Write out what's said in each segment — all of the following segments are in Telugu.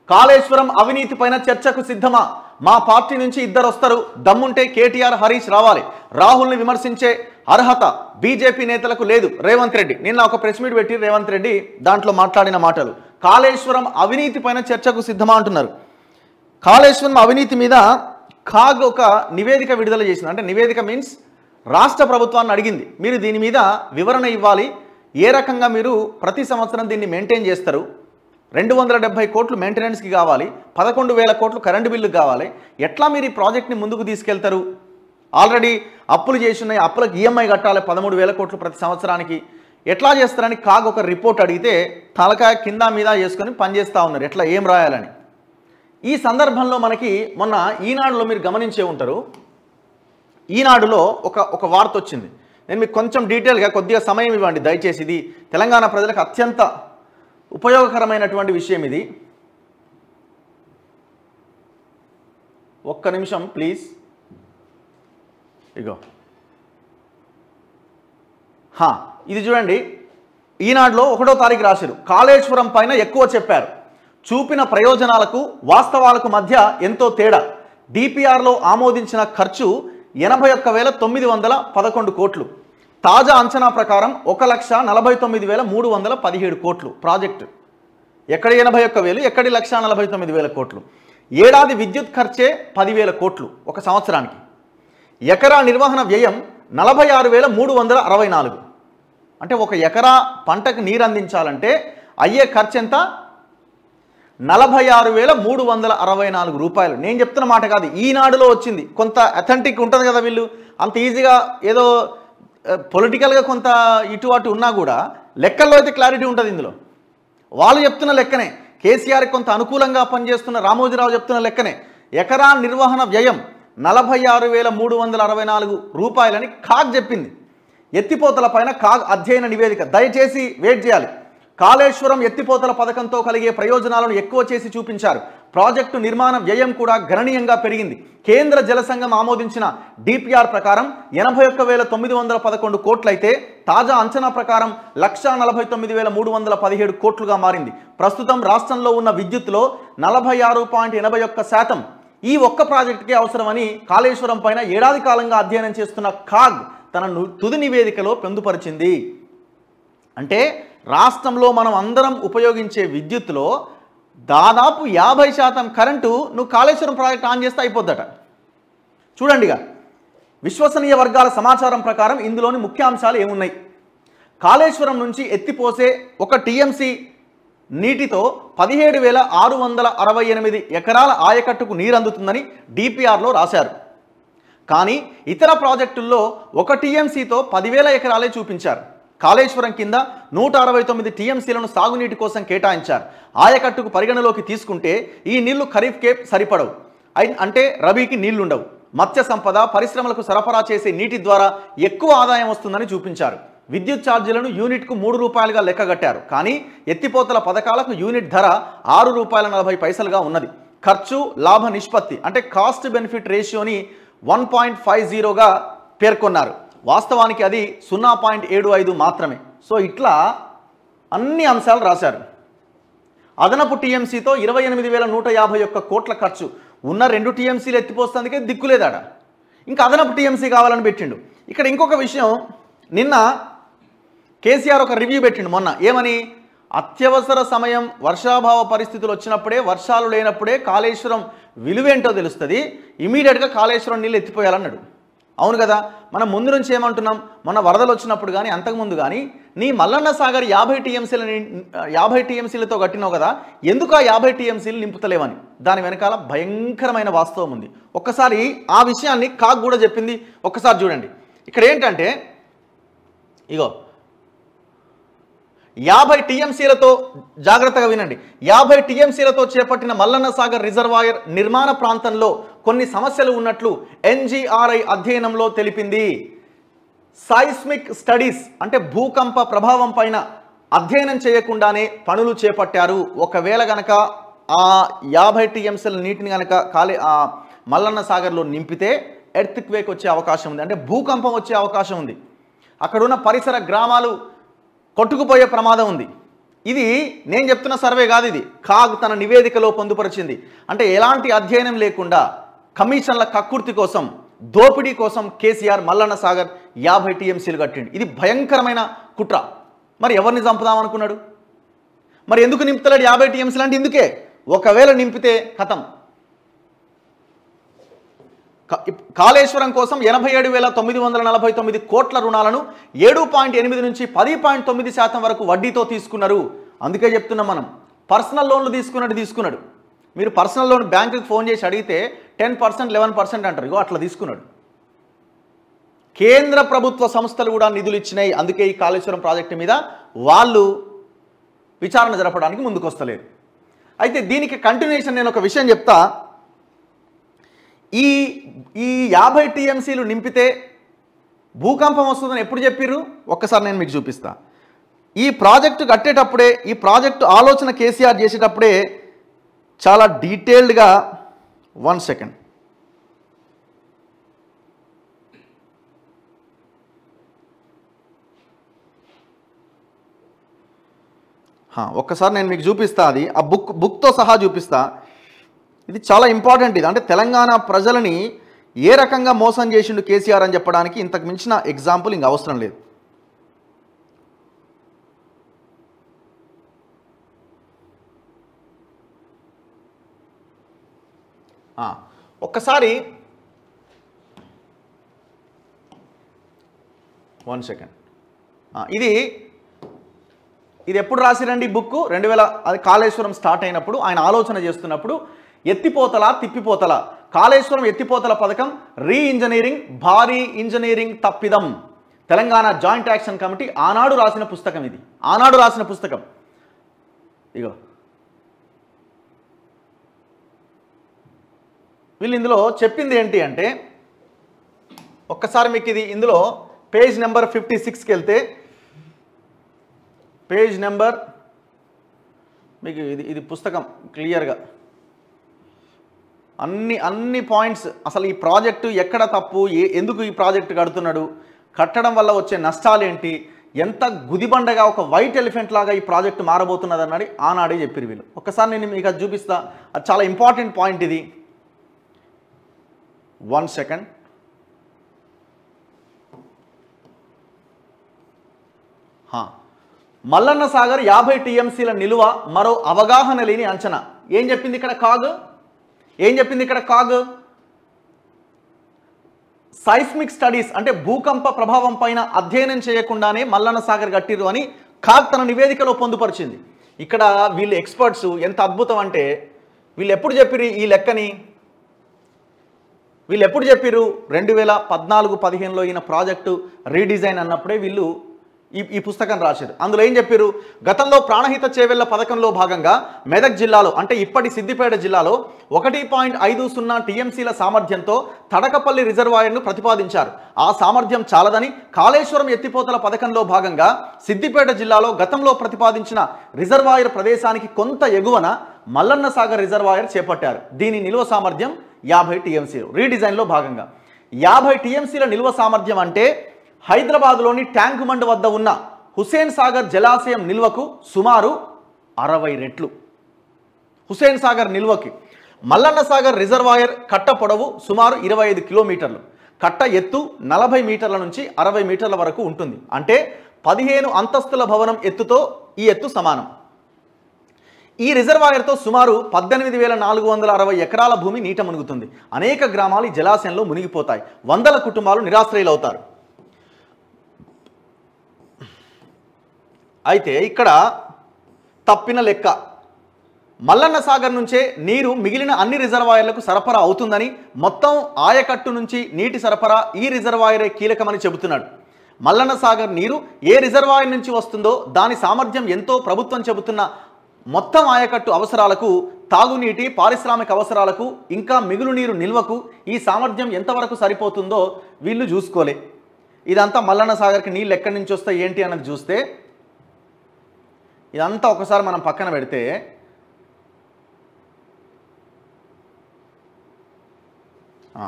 కాళేశ్వరం అవినీతి పైన చర్చకు సిద్ధమా మా పార్టీ నుంచి ఇద్దరు వస్తారు దమ్ముంటే కేటీఆర్ హరీష్ రావాలి రాహుల్ని విమర్శించే అర్హత బీజేపీ నేతలకు లేదు రేవంత్ రెడ్డి నిన్న ఒక ప్రెస్ మీట్ పెట్టి రేవంత్ రెడ్డి దాంట్లో మాట్లాడిన మాటలు కాళేశ్వరం అవినీతి పైన చర్చకు సిద్ధమా అంటున్నారు కాళేశ్వరం అవినీతి మీద కాగ్ ఒక నివేదిక విడుదల చేసింది అంటే నివేదిక మీన్స్ రాష్ట్ర ప్రభుత్వాన్ని అడిగింది మీరు దీని మీద వివరణ ఇవ్వాలి ఏ రకంగా మీరు ప్రతి సంవత్సరం దీన్ని మెయింటైన్ చేస్తారు రెండు వందల డెబ్బై కోట్లు మెయింటెనెన్స్కి కావాలి పదకొండు వేల కోట్లు కరెంటు బిల్లుకి కావాలి ఎట్లా మీరు ఈ ప్రాజెక్ట్ని ముందుకు తీసుకెళ్తారు ఆల్రెడీ అప్పులు చేసి ఉన్నాయి అప్పులకు ఈఎంఐ కట్టాలి పదమూడు వేల కోట్లు ప్రతి సంవత్సరానికి ఎట్లా చేస్తారని కాగ్ ఒక రిపోర్ట్ అడిగితే తలకాయ కింద మీద చేసుకొని పనిచేస్తూ ఉన్నారు ఎట్లా ఏం రాయాలని ఈ సందర్భంలో మనకి మొన్న ఈనాడులో మీరు గమనించే ఉంటారు ఈనాడులో ఒక ఒక వార్త వచ్చింది నేను మీకు కొంచెం డీటెయిల్గా కొద్దిగా సమయం ఇవ్వండి దయచేసి ఇది తెలంగాణ ప్రజలకు అత్యంత ఉపయోగకరమైనటువంటి విషయం ఇది ఒక్క నిమిషం ప్లీజ్ ఇగో హా, ఇది చూడండి ఈనాడులో ఒకటో తారీఖు రాశారు కాళేశ్వరం పైన ఎక్కువ చెప్పారు చూపిన ప్రయోజనాలకు వాస్తవాలకు మధ్య ఎంతో తేడా డిపిఆర్లో ఆమోదించిన ఖర్చు ఎనభై ఒక్క వేల తొమ్మిది వందల పదకొండు కోట్లు తాజా అంచనా ప్రకారం ఒక లక్ష నలభై తొమ్మిది వేల మూడు వందల పదిహేడు కోట్లు ప్రాజెక్టు ఎక్కడ ఎనభై ఒక్క వేలు ఎక్కడి లక్ష నలభై తొమ్మిది వేల కోట్లు ఏడాది విద్యుత్ ఖర్చే పదివేల కోట్లు ఒక సంవత్సరానికి ఎకరా నిర్వహణ వ్యయం నలభై ఆరు వేల మూడు వందల అరవై నాలుగు అంటే ఒక ఎకరా పంటకు నీరు అందించాలంటే అయ్యే ఖర్చు ఎంత నలభై ఆరు వేల మూడు వందల అరవై నాలుగు రూపాయలు నేను చెప్తున్న మాట కాదు ఈనాడులో వచ్చింది కొంత అథెంటిక్ ఉంటుంది కదా వీళ్ళు అంత ఈజీగా ఏదో పొలిటికల్గా కొంత ఇటు అటు ఉన్నా కూడా లెక్కల్లో అయితే క్లారిటీ ఉంటుంది ఇందులో వాళ్ళు చెప్తున్న లెక్కనే కేసీఆర్ కొంత అనుకూలంగా పనిచేస్తున్న రామోజీరావు చెప్తున్న లెక్కనే ఎకరా నిర్వహణ వ్యయం నలభై ఆరు వేల మూడు వందల అరవై నాలుగు రూపాయలని కాగ్ చెప్పింది ఎత్తిపోతల పైన కాగ్ అధ్యయన నివేదిక దయచేసి వెయిట్ చేయాలి కాళేశ్వరం ఎత్తిపోతల పథకంతో కలిగే ప్రయోజనాలను ఎక్కువ చేసి చూపించారు ప్రాజెక్టు నిర్మాణ వ్యయం కూడా గణనీయంగా పెరిగింది కేంద్ర జలసంఘం ఆమోదించిన డిపిఆర్ ప్రకారం ఎనభై ఒక్క వేల తొమ్మిది వందల పదకొండు కోట్లయితే తాజా అంచనా ప్రకారం లక్షా నలభై తొమ్మిది వేల మూడు వందల పదిహేడు కోట్లుగా మారింది ప్రస్తుతం రాష్ట్రంలో ఉన్న విద్యుత్తులో నలభై ఆరు పాయింట్ ఎనభై ఒక్క శాతం ఈ ఒక్క ప్రాజెక్టుకే అవసరమని కాళేశ్వరం పైన ఏడాది కాలంగా అధ్యయనం చేస్తున్న కాగ్ తన ను- తుది నివేదికలో పొందుపరిచింది అంటే రాష్ట్రంలో మనం అందరం ఉపయోగించే విద్యుత్తులో దాదాపు యాభై శాతం కరెంటు నువ్వు కాళేశ్వరం ప్రాజెక్ట్ ఆన్ చేస్తే అయిపోద్దట చూడండిగా విశ్వసనీయ వర్గాల సమాచారం ప్రకారం ఇందులోని ముఖ్యాంశాలు ఏమున్నాయి కాళేశ్వరం నుంచి ఎత్తిపోసే ఒక టీఎంసీ నీటితో పదిహేడు వేల ఆరు వందల అరవై ఎనిమిది ఎకరాల ఆయకట్టుకు నీరు అందుతుందని డిపిఆర్లో రాశారు కానీ ఇతర ప్రాజెక్టుల్లో ఒక టీఎంసీతో పదివేల ఎకరాలే చూపించారు కాళేశ్వరం కింద నూట అరవై తొమ్మిది టీఎంసీలను సాగునీటి కోసం కేటాయించారు ఆయకట్టుకు పరిగణలోకి తీసుకుంటే ఈ నీళ్లు ఖరీఫ్కే సరిపడవు అయి- అంటే రబీకి నీళ్లుండవు మత్స్య సంపద పరిశ్రమలకు సరఫరా చేసే నీటి ద్వారా ఎక్కువ ఆదాయం వస్తుందని చూపించారు విద్యుత్ ఛార్జీలను యూనిట్కు మూడు రూపాయలుగా లెక్కగట్టారు కానీ ఎత్తిపోతల పథకాలకు యూనిట్ ధర ఆరు రూపాయల నలభై పైసలుగా ఉన్నది ఖర్చు లాభ నిష్పత్తి అంటే కాస్ట్ బెనిఫిట్ రేషియోని వన్ పాయింట్ ఫైవ్ జీరోగా పేర్కొన్నారు వాస్తవానికి అది సున్నా పాయింట్ ఏడు ఐదు మాత్రమే సో ఇట్లా అన్ని అంశాలు రాశారు అదనపు టీఎంసీతో ఇరవై ఎనిమిది వేల నూట యాభై ఒక్క కోట్ల ఖర్చు ఉన్న రెండు టీఎంసీలు ఎత్తిపోస్తుందికే దిక్కులేదాడ ఇంకా అదనపు టీఎంసీ కావాలని పెట్టిండు ఇక్కడ ఇంకొక విషయం నిన్న కేసీఆర్ ఒక రివ్యూ పెట్టిండు మొన్న ఏమని అత్యవసర సమయం వర్షాభావ పరిస్థితులు వచ్చినప్పుడే వర్షాలు లేనప్పుడే కాళేశ్వరం విలువేంటో తెలుస్తుంది ఇమీడియట్గా కాళేశ్వరం నీళ్ళు ఎత్తిపోయాలన్నాడు అవును కదా మనం ముందు నుంచి ఏమంటున్నాం మొన్న వరదలు వచ్చినప్పుడు కానీ అంతకుముందు కానీ నీ మల్లన్న సాగర్ యాభై టీఎంసీల యాభై టీఎంసీలతో కట్టినావు కదా ఎందుకు ఆ యాభై టీఎంసీలు నింపుతలేవని దాని వెనకాల భయంకరమైన వాస్తవం ఉంది ఒక్కసారి ఆ విషయాన్ని కాక్ కూడా చెప్పింది ఒక్కసారి చూడండి ఇక్కడ ఏంటంటే ఇగో యాభై టీఎంసీలతో జాగ్రత్తగా వినండి యాభై టీఎంసీలతో చేపట్టిన మల్లన్న సాగర్ రిజర్వాయర్ నిర్మాణ ప్రాంతంలో కొన్ని సమస్యలు ఉన్నట్లు ఎన్జీఆర్ఐ అధ్యయనంలో తెలిపింది సైస్మిక్ స్టడీస్ అంటే భూకంప ప్రభావం పైన అధ్యయనం చేయకుండానే పనులు చేపట్టారు ఒకవేళ గనక ఆ యాభై టీఎంసీల నీటిని గనక కాలే ఆ మల్లన్న సాగర్లో నింపితే ఎర్త్ క్వేక్ వచ్చే అవకాశం ఉంది అంటే భూకంపం వచ్చే అవకాశం ఉంది అక్కడున్న పరిసర గ్రామాలు కొట్టుకుపోయే ప్రమాదం ఉంది ఇది నేను చెప్తున్న సర్వే కాదు ఇది కాగ్ తన నివేదికలో పొందుపరిచింది అంటే ఎలాంటి అధ్యయనం లేకుండా కమిషన్ల కక్కుర్తి కోసం దోపిడీ కోసం కేసీఆర్ మల్లన్న సాగర్ యాభై టీఎంసీలు కట్టిండు ఇది భయంకరమైన కుట్ర మరి ఎవరిని చంపుదాం అనుకున్నాడు మరి ఎందుకు నింపుతలేడు యాభై టీఎంసీలు అంటే ఇందుకే ఒకవేళ నింపితే కథం కా- ఇప్- కాళేశ్వరం కోసం ఎనభై ఏడు వేల తొమ్మిది వందల నలభై తొమ్మిది కోట్ల రుణాలను ఏడు పాయింట్ ఎనిమిది నుంచి పది పాయింట్ తొమ్మిది శాతం వరకు వడ్డీతో తీసుకున్నారు అందుకే చెప్తున్నాం మనం పర్సనల్ లోన్లు తీసుకున్నట్టు తీసుకున్నాడు మీరు పర్సనల్ లోన్ బ్యాంకుకి ఫోన్ చేసి అడిగితే టెన్ పర్సెంట్ లెవెన్ పర్సెంట్ అంటారు ఇగో అట్లా తీసుకున్నాడు కేంద్ర ప్రభుత్వ సంస్థలు కూడా నిధులు ఇచ్చినాయి అందుకే ఈ కాళేశ్వరం ప్రాజెక్టు మీద వాళ్ళు విచారణ జరపడానికి ముందుకొస్తలేరు అయితే దీనికి కంటిన్యూషన్ నేను ఒక విషయం చెప్తా ఈ ఈ యాభై టీఎంసీలు నింపితే భూకంపం వస్తుందని ఎప్పుడు చెప్పిర్రు ఒక్కసారి నేను మీకు చూపిస్తా ఈ ప్రాజెక్టు కట్టేటప్పుడే ఈ ప్రాజెక్టు ఆలోచన కేసీఆర్ చేసేటప్పుడే చాలా డీటెయిల్డ్గా వన్ సెకండ్ హా, ఒక్కసారి నేను మీకు చూపిస్తా అది ఆ బుక్ బుక్తో సహా చూపిస్తా ఇది చాలా ఇంపార్టెంట్ ఇది అంటే తెలంగాణ ప్రజలని ఏ రకంగా మోసం చేసిండు కేసీఆర్ అని చెప్పడానికి ఇంతకు మించిన ఎగ్జాంపుల్ ఇంక అవసరం లేదు ఆ, ఒక్కసారి వన్ సెకండ్ ఇది ఇది ఎప్పుడు రాసిరండి ఈ బుక్ రెండు వేల అది కాళేశ్వరం స్టార్ట్ అయినప్పుడు ఆయన ఆలోచన చేస్తున్నప్పుడు ఎత్తిపోతల తిప్పిపోతల కాళేశ్వరం ఎత్తిపోతల పథకం రీ ఇంజనీరింగ్ భారీ ఇంజనీరింగ్ తప్పిదం తెలంగాణ జాయింట్ యాక్షన్ కమిటీ ఆనాడు రాసిన పుస్తకం ఇది ఆనాడు రాసిన పుస్తకం ఇగో వీళ్ళు ఇందులో చెప్పింది ఏంటి అంటే ఒక్కసారి మీకు ఇది ఇందులో పేజ్ నెంబర్ ఫిఫ్టీ సిక్స్కి వెళ్తే పేజ్ నెంబర్ మీకు ఇది ఇది పుస్తకం క్లియర్గా అన్ని అన్ని పాయింట్స్ అసలు ఈ ప్రాజెక్టు ఎక్కడ తప్పు ఏ ఎందుకు ఈ ప్రాజెక్టు కడుతున్నాడు కట్టడం వల్ల వచ్చే నష్టాలు ఏంటి ఎంత గుదిబండగా ఒక వైట్ ఎలిఫెంట్ లాగా ఈ ప్రాజెక్టు మారబోతున్నది అన్నది ఆనాడే చెప్పారు వీళ్ళు ఒక్కసారి నేను మీకు అది చూపిస్తా అది చాలా ఇంపార్టెంట్ పాయింట్ ఇది వన్ సెకండ్ హా. మల్లన్న సాగర్ యాభై టీఎంసీల నిలువ మరో అవగాహన లేని అంచనా ఏం చెప్పింది ఇక్కడ కాగ్ ఏం చెప్పింది ఇక్కడ కాగ్ సైస్మిక్ స్టడీస్ అంటే భూకంప ప్రభావం పైన అధ్యయనం చేయకుండానే మల్లన్న సాగర్ కట్టిరు అని కాగ్ తన నివేదికలో పొందుపరిచింది ఇక్కడ వీళ్ళు ఎక్స్పర్ట్స్ ఎంత అద్భుతం అంటే వీళ్ళు ఎప్పుడు చెప్పిరు ఈ లెక్కని వీళ్ళు ఎప్పుడు చెప్పిర్రు రెండు వేల పద్నాలుగు పదిహేనులో ఈయన ప్రాజెక్టు రీడిజైన్ అన్నప్పుడే వీళ్ళు ఈ ఈ పుస్తకం రాశారు అందులో ఏం చెప్పారు గతంలో ప్రాణహిత చేవెళ్ల పథకంలో భాగంగా మెదక్ జిల్లాలో అంటే ఇప్పటి సిద్దిపేట జిల్లాలో ఒకటి పాయింట్ ఐదు సున్నా టీఎంసీల సామర్థ్యంతో తడకపల్లి రిజర్వాయర్ను ప్రతిపాదించారు ఆ సామర్థ్యం చాలదని కాళేశ్వరం ఎత్తిపోతల పథకంలో భాగంగా సిద్దిపేట జిల్లాలో గతంలో ప్రతిపాదించిన రిజర్వాయర్ ప్రదేశానికి కొంత ఎగువన మల్లన్న సాగర్ రిజర్వాయర్ చేపట్టారు దీని నిల్వ సామర్థ్యం యాభై టీఎంసీలు రీడిజైన్లో భాగంగా యాభై టీఎంసీల నిల్వ సామర్థ్యం అంటే హైదరాబాద్లోని ట్యాంక్ మండ్ వద్ద ఉన్న హుసేన్ సాగర్ జలాశయం నిల్వకు సుమారు అరవై రెట్లు హుసేన్ సాగర్ నిల్వకి మల్లన్న సాగర్ రిజర్వాయర్ కట్ట పొడవు సుమారు ఇరవై ఐదు కిలోమీటర్లు కట్ట ఎత్తు నలభై మీటర్ల నుంచి అరవై మీటర్ల వరకు ఉంటుంది అంటే పదిహేను అంతస్తుల భవనం ఎత్తుతో ఈ ఎత్తు సమానం ఈ రిజర్వాయర్తో సుమారు పద్దెనిమిది వేల నాలుగు వందల అరవై ఎకరాల భూమి నీట మునుగుతుంది అనేక గ్రామాలు ఈ జలాశయంలో మునిగిపోతాయి వందల కుటుంబాలు నిరాశ్రయులవుతారు అయితే ఇక్కడ తప్పిన లెక్క మల్లన్న సాగర్ నుంచే నీరు మిగిలిన అన్ని రిజర్వాయర్లకు సరఫరా అవుతుందని మొత్తం ఆయకట్టు నుంచి నీటి సరఫరా ఈ రిజర్వాయరే కీలకమని చెబుతున్నాడు మల్లన్న సాగర్ నీరు ఏ రిజర్వాయర్ నుంచి వస్తుందో దాని సామర్థ్యం ఎంతో ప్రభుత్వం చెబుతున్న మొత్తం ఆయకట్టు అవసరాలకు తాగునీటి పారిశ్రామిక అవసరాలకు ఇంకా మిగులు నీరు నిల్వకు ఈ సామర్థ్యం ఎంతవరకు సరిపోతుందో వీళ్ళు చూసుకోలే ఇదంతా మల్లన్న సాగర్కి నీళ్ళు ఎక్కడి నుంచి వస్తాయి ఏంటి అన్నది చూస్తే ఇదంతా ఒకసారి మనం పక్కన పెడితే ఆ.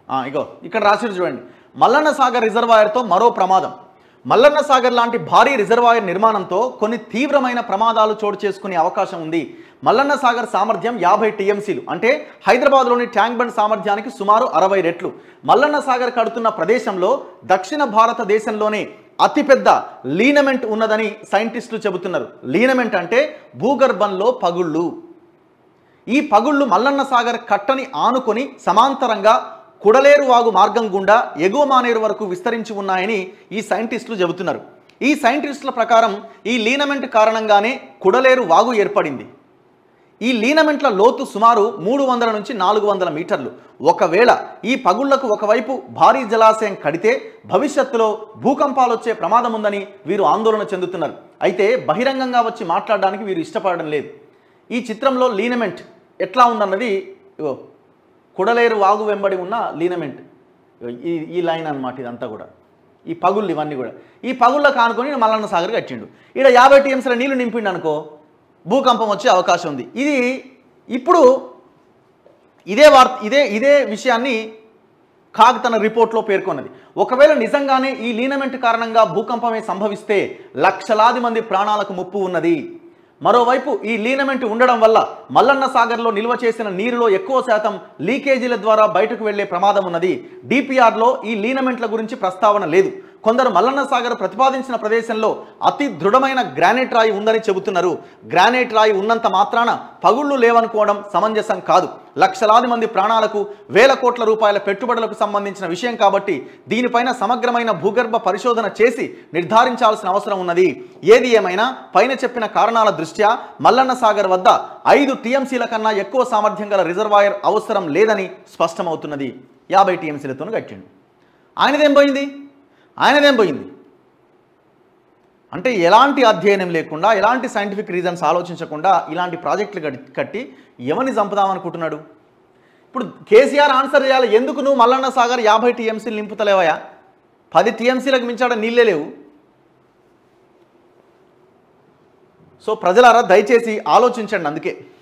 ఆ, ఇగో ఇక్కడ రాసిరు చూడండి మల్లన్న సాగర్ రిజర్వాయర్తో మరో ప్రమాదం మల్లన్న సాగర్ లాంటి భారీ రిజర్వాయర్ నిర్మాణంతో కొన్ని తీవ్రమైన ప్రమాదాలు చోటు చేసుకునే అవకాశం ఉంది మల్లన్న సాగర్ సామర్థ్యం యాభై టీఎంసీలు అంటే హైదరాబాద్లోని ట్యాంక్ బండ్ సామర్థ్యానికి సుమారు అరవై రెట్లు మల్లన్న సాగర్ కడుతున్న ప్రదేశంలో దక్షిణ భారతదేశంలోనే అతిపెద్ద లీనమెంట్ ఉన్నదని సైంటిస్టులు చెబుతున్నారు లీనమెంట్ అంటే భూగర్భంలో పగుళ్ళు ఈ పగుళ్ళు మల్లన్న సాగర్ కట్టని ఆనుకొని సమాంతరంగా కుడలేరు వాగు మార్గం గుండా ఎగువ మానేరు వరకు విస్తరించి ఉన్నాయని ఈ సైంటిస్టులు చెబుతున్నారు ఈ సైంటిస్టుల ప్రకారం ఈ లీనమెంట్ కారణంగానే కుడలేరు వాగు ఏర్పడింది ఈ లీనమెంట్ల లోతు సుమారు మూడు వందల నుంచి నాలుగు వందల మీటర్లు ఒకవేళ ఈ పగుళ్లకు ఒకవైపు భారీ జలాశయం కడితే భవిష్యత్తులో భూకంపాలు వచ్చే ప్రమాదం ఉందని వీరు ఆందోళన చెందుతున్నారు అయితే బహిరంగంగా వచ్చి మాట్లాడడానికి వీరు ఇష్టపడడం లేదు ఈ చిత్రంలో లీనమెంట్ ఎట్లా ఉందన్నది ఇగో కుడలేరు వాగు వెంబడి ఉన్న లీనమెంట్ ఇగో ఈ ఈ లైన్ అన్నమాట ఇదంతా కూడా ఈ పగుళ్ళు ఇవన్నీ కూడా ఈ పగుళ్ళ కానుకొని మల్లన్న సాగర్ కట్టిండు ఇక్కడ యాభై టీఎంసీల నీళ్లు నింపిండు అనుకో భూకంపం వచ్చే అవకాశం ఉంది ఇది ఇప్పుడు ఇదే వార్త ఇదే ఇదే విషయాన్ని కాగ్ తన రిపోర్ట్లో పేర్కొన్నది ఒకవేళ నిజంగానే ఈ లీనమెంట్ కారణంగా భూకంపమే సంభవిస్తే లక్షలాది మంది ప్రాణాలకు ముప్పు ఉన్నది మరోవైపు ఈ లీనమెంట్ ఉండడం వల్ల మల్లన్న సాగర్లో నిల్వ చేసిన నీరులో ఎక్కువ శాతం లీకేజీల ద్వారా బయటకు వెళ్లే ప్రమాదం ఉన్నది డిపిఆర్లో ఈ లీనమెంట్ల గురించి ప్రస్తావన లేదు కొందరు మల్లన్న సాగర్ ప్రతిపాదించిన ప్రదేశంలో అతి దృఢమైన గ్రానైట్ రాయి ఉందని చెబుతున్నారు గ్రానైట్ రాయి ఉన్నంత మాత్రాన పగుళ్ళు లేవనుకోవడం సమంజసం కాదు లక్షలాది మంది ప్రాణాలకు వేల కోట్ల రూపాయల పెట్టుబడులకు సంబంధించిన విషయం కాబట్టి దీనిపైన సమగ్రమైన భూగర్భ పరిశోధన చేసి నిర్ధారించాల్సిన అవసరం ఉన్నది ఏది ఏమైనా పైన చెప్పిన కారణాల దృష్ట్యా మల్లన్న సాగర్ వద్ద ఐదు టీఎంసీల కన్నా ఎక్కువ సామర్థ్యం గల రిజర్వాయర్ అవసరం లేదని స్పష్టమవుతున్నది యాభై టీఎంసీలతో కట్టిండు ఆయనదేం పోయింది ఆయనదేం పోయింది అంటే ఎలాంటి అధ్యయనం లేకుండా ఎలాంటి సైంటిఫిక్ రీజన్స్ ఆలోచించకుండా ఇలాంటి ప్రాజెక్టులు కట్టి కట్టి ఎవరిని చంపుదామనుకుంటున్నాడు ఇప్పుడు కేసీఆర్ ఆన్సర్ చేయాలి ఎందుకు నువ్వు మల్లన్న సాగర్ యాభై టీఎంసీలు నింపుతలేవయా పది టీఎంసీలకు మించాడ నీళ్ళే లేవు సో ప్రజలారా దయచేసి ఆలోచించండి అందుకే